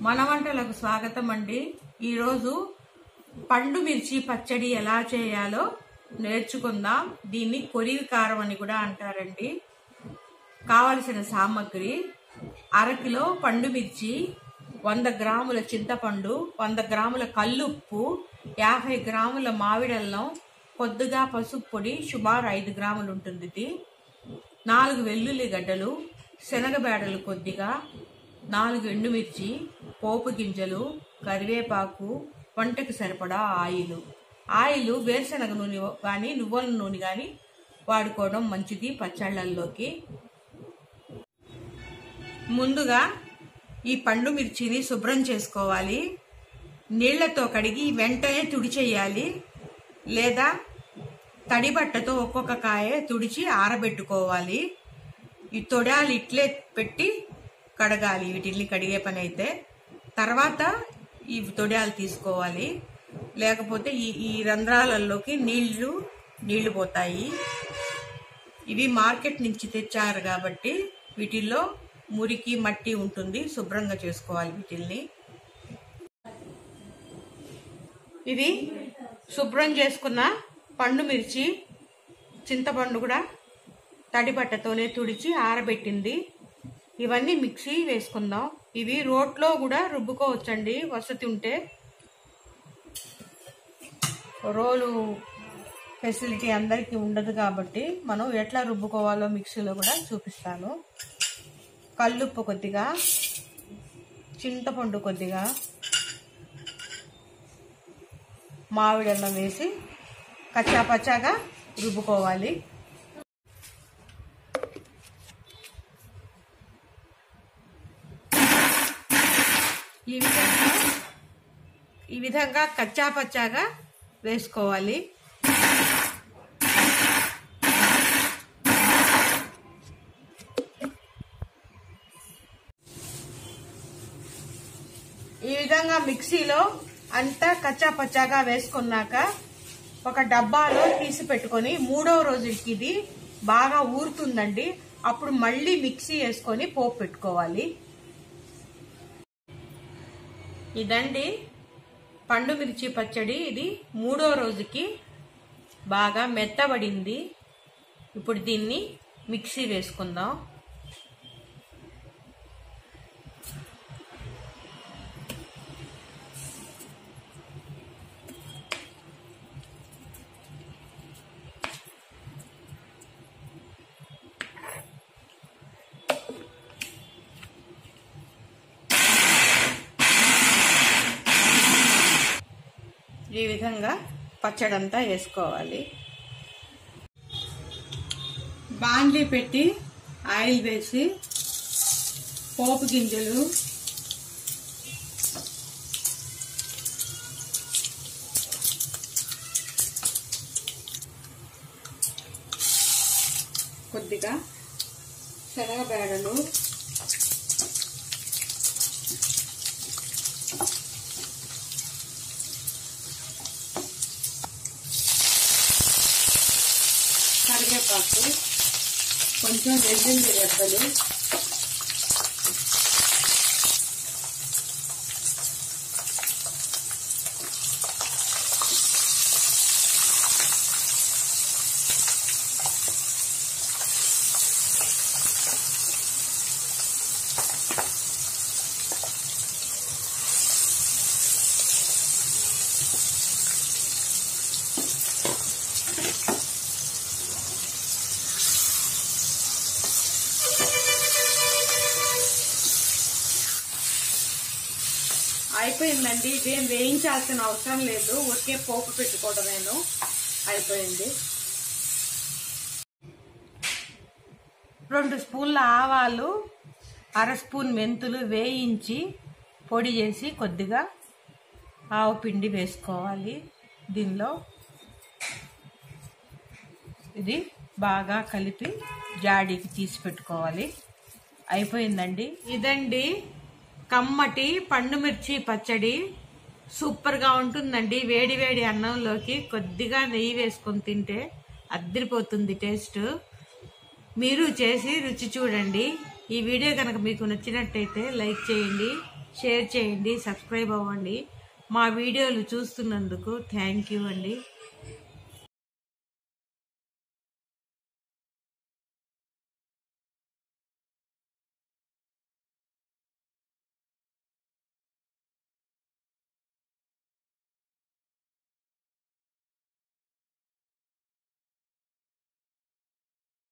మన వంటలకు స్వాగతం అండి ఈరోజు పండు మిర్చి పచ్చడి ఎలా చేయాలో నేర్చుకుందాం దీన్ని కొరివి కారం అని కూడా అంటారండి కావలసిన సామాగ్రి అరకిలో పండు మిర్చి వంద గ్రాముల చింతపండు వంద గ్రాముల కల్లుప్పు యాభై గ్రాముల మామిడల్లం కొద్దిగా పసుపు పొడి సుమారు ఐదు గ్రాములు ఉంటుంది ఇది నాలుగు వెల్లుల్లి గడ్డలు శనగబేడలు కొద్దిగా నాలుగు ఎండుమిర్చి పోపు గింజలు కరివేపాకు వంటకి సరిపడా ఆయిల్ ఆయిల్ వేరుశనగ నూనె కానీ నువ్వుల నూనె కానీ వాడుకోవడం మంచిది పచ్చళ్ళల్లోకి ముందుగా ఈ పండు మిర్చిని శుభ్రం చేసుకోవాలి నీళ్లతో కడిగి వెంటనే తుడిచేయాలి లేదా తడి బట్టతో ఒక్కొక్క కాయ తుడిచి ఆరబెట్టుకోవాలి ఈ తొడాలు ఇట్లే పెట్టి కడగాలి వీటిని కడిగే పని అయితే తర్వాత ఈ తొడాలు తీసుకోవాలి లేకపోతే ఈ ఈ రంధ్రాలలోకి నీళ్లు నీళ్లు పోతాయి ఇవి మార్కెట్ నుంచి తెచ్చారు కాబట్టి వీటిల్లో మురికి మట్టి ఉంటుంది శుభ్రంగా చేసుకోవాలి వీటిల్ని ఇది శుభ్రం చేసుకున్న పండు మిర్చి చింతపండు కూడా తడి బట్టతోనే తుడిచి ఆరబెట్టింది ఇవన్నీ మిక్సీ వేసుకుందాం ఇవి రోట్లో కూడా రుబ్బుకోవచ్చండి వసతి ఉంటే రోలు ఫెసిలిటీ అందరికీ ఉండదు కాబట్టి మనం ఎట్లా రుబ్బుకోవాలో మిక్సీలో కూడా చూపిస్తాను కల్లుప్పు కొద్దిగా చింతపండు కొద్దిగా మామిడల్లం వేసి కచ్చా పచ్చాగా రుబ్బుకోవాలి ఈ విధంగా ఈ విధంగా కచ్చా పచ్చాగా వేసుకోవాలి ఈ విధంగా మిక్సీలో అంతా కచ్చా పచ్చాగా వేసుకున్నాక ఒక డబ్బాలో తీసి పెట్టుకొని మూడవ రోజుకి ఇది బాగా ఊరుతుందండి అప్పుడు మళ్ళీ మిక్సీ వేసుకొని పోపు పెట్టుకోవాలి ఇదండి పండు మిర్చి పచ్చడి ఇది మూడో రోజుకి బాగా మెత్తబడింది ఇప్పుడు దీన్ని మిక్సీ వేసుకుందాం ఈ విధంగా పచ్చడంతా వేసుకోవాలి బాండ్లీ పెట్టి ఆయిల్ వేసి పోపు గింజలు కొద్దిగా శనగబేడలు కరివేపాకు కొంచెం వెల్లుల్లి రెబ్బలు అయిపోయిందండి ఇదేం వేయించాల్సిన అవసరం లేదు ఊరికే పోపు పెట్టుకోవడమేను అయిపోయింది రెండు స్పూన్ల ఆవాలు అర స్పూన్ మెంతులు వేయించి పొడి చేసి కొద్దిగా ఆవు పిండి వేసుకోవాలి దీనిలో ఇది బాగా కలిపి జాడీకి తీసి పెట్టుకోవాలి అయిపోయిందండి ఇదండి కమ్మటి పండు మిర్చి పచ్చడి సూపర్ గా ఉంటుందండి వేడి వేడి అన్నంలోకి కొద్దిగా నెయ్యి వేసుకొని తింటే అద్దరిపోతుంది టేస్ట్ మీరు చేసి రుచి చూడండి ఈ వీడియో కనుక మీకు నచ్చినట్టయితే లైక్ చేయండి షేర్ చేయండి సబ్స్క్రైబ్ అవ్వండి మా వీడియోలు చూస్తున్నందుకు థ్యాంక్ యూ అండి